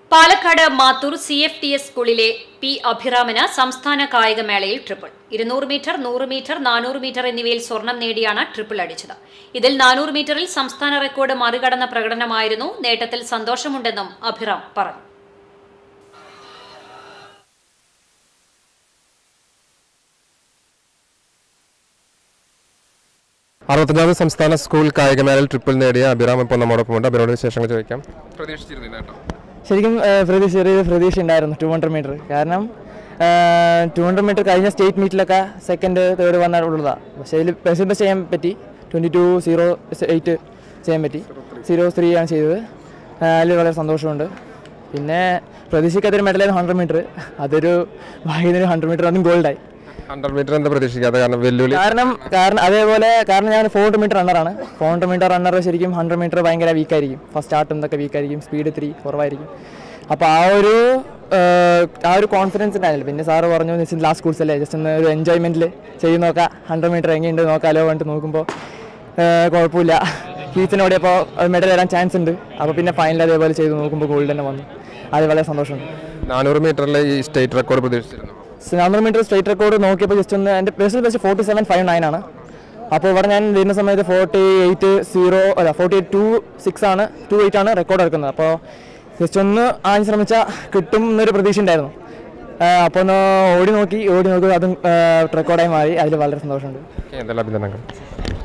Palakkad Mathur C F T S സ്കൂളിലെ P അഭിറാമന് സംസ്ഥാന കായികമേളയിൽ ട്രിപ്പിൾ ഇരുന്നൂറ് മീറ്റർ നൂറ് മീറ്റർ നാനൂറ് മീറ്റർ എന്നിവയിൽ സ്വർണം നേടിയാണ് ട്രിപ്പിൾ അടിച്ചത് ഇതിൽ നാനൂറ് മീറ്ററിൽ സംസ്ഥാന റെക്കോർഡ് മറികടന്ന പ്രകടനമായിരുന്നു നേട്ടത്തിൽ സന്തോഷമുണ്ടെന്നും അഭിറാം പറഞ്ഞു അറുപത്തഞ്ചാമത് സംസ്ഥാന സ്കൂൾ കായികമേളയിൽ ട്രിപ്പിൾ നേടിയ അഭിറാം ഇപ്പോൾ നമ്മോടൊപ്പം ഉണ്ട് അഭിനോട് വിശേഷങ്ങൾ ചോദിക്കാം പ്രതീക്ഷിച്ചിരുന്നില്ല കേട്ടോ ശരിക്കും ഏഹ്, പ്രതീക്ഷ ചെറിയൊരു പ്രതീക്ഷ ഉണ്ടായിരുന്നു ടു ഹൺഡ്രഡ് മീറ്റർ കാരണം ടു ഹൺഡ്രഡ് മീറ്റർ കഴിഞ്ഞ സ്റ്റേറ്റ് മീറ്റിലൊക്കെ സെക്കൻഡ് തേർഡ് വന്നിട്ടുള്ളതാണ് പക്ഷേ ഇതിൽ ബെസ്റ്റ് ബെസ്റ്റ് ചെയ്യാൻ പറ്റി ട്വൻറ്റി ടു സീറോ എയ്റ്റ് ചെയ്യാൻ പറ്റി സീറോ ത്രീ ആണ് ചെയ്തത് ആഹ്, അതിൽ വളരെ സന്തോഷമുണ്ട് പിന്നെ പ്രതീക്ഷിക്കാത്തൊരു മെഡലായിരുന്നു ഹൺഡ്രഡ് മീറ്റർ അതൊരു ഭാഗ്യത്തിന് ഹൺഡ്രഡ് മീറ്റർ അതും ഗോൾഡായി ഹൺഡ്രഡ് മീറ്റർ എന്താ പ്രതീക്ഷിക്കാത്ത കാരണം വെല്ലുവിളി കാരണം കാരണം അതേപോലെ കാരണം ഞാൻ ഫോർ ഹൺഡ്രഡ് മീറ്റർ റണ്ണറാണ് ഫോർ ഹൺഡ്രഡ് മീറ്റർ റണ്ണർ ശരിക്കും ഹൺഡ്രഡ് മീറ്റർ ഭയങ്കര വീക്കായിരിക്കും ഫസ്റ്റ് സ്റ്റാർട്ടും ഇതൊക്കെ വീക്കായിരിക്കും സ്പീഡ് ഇത്തിരി കുറവായിരിക്കും അപ്പോൾ ആ ഒരു ഏഹ്, ആ ഒരു കോൺഫിഡൻസ് ഉണ്ടായില്ല പിന്നെ സാറ് പറഞ്ഞു ജസ്റ്റ് ലാസ്റ്റ് കോഴ്സ് അല്ലേ ജസ്റ്റ് ഒന്ന് ഒരു എൻജോയ്മെൻറ്റിൽ ചെയ്ത് നോക്കാം ഹൺഡ്രഡ് മീറ്റർ എങ്ങനെയുണ്ട് നോക്കാമല്ലോ പറഞ്ഞിട്ട് നോക്കുമ്പോൾ ഏഹ്, കുഴപ്പമില്ല ഹീറ്റ്സിന് ഓടിയപ്പോൾ മെഡൽ വരാൻ ചാൻസ് ഉണ്ട് അപ്പോൾ പിന്നെ ഫൈനൽ അതേപോലെ ചെയ്ത് നോക്കുമ്പോൾ ഗോൾഡ് തന്നെ വന്നു അത് വളരെ സന്തോഷമുണ്ട് നാനൂറ് മീറ്ററിലെ ഈ സ്റ്റേറ്റ് റെക്കോർഡ് പ്രതീക്ഷിച്ചിരുന്നു നാനൂറ് മീറ്റർ സ്ട്രേറ്റ് റെക്കോർഡ് നോക്കിയപ്പോൾ ജസ്റ്റ് ഒന്ന് എൻ്റെ personal best forty seven five nine ആണ് അപ്പോൾ ഇവിടെ ഞാൻ വരുന്ന സമയത്ത് ഫോർട്ടി എയ്റ്റ് സീറോ അല്ല ഫോർട്ടി എയ്റ്റ് ടു സിക്സ് ആണ് ടു എയ്റ്റ് ആണ് റെക്കോർഡ് എടുക്കുന്നത് അപ്പോൾ ജസ്റ്റ് ഒന്ന് ആഞ്ഞ് ശ്രമിച്ചാൽ കിട്ടും എന്നൊരു പ്രതീക്ഷ ഉണ്ടായിരുന്നു അപ്പോൾ ഒന്ന് ഓടി നോക്കി ഓടി നോക്കി അതും റെക്കോർഡായി മാറി അതിൽ വളരെ സന്തോഷമുണ്ട് എന്തെല്ലാം അഭിനന്ദനങ്ങൾ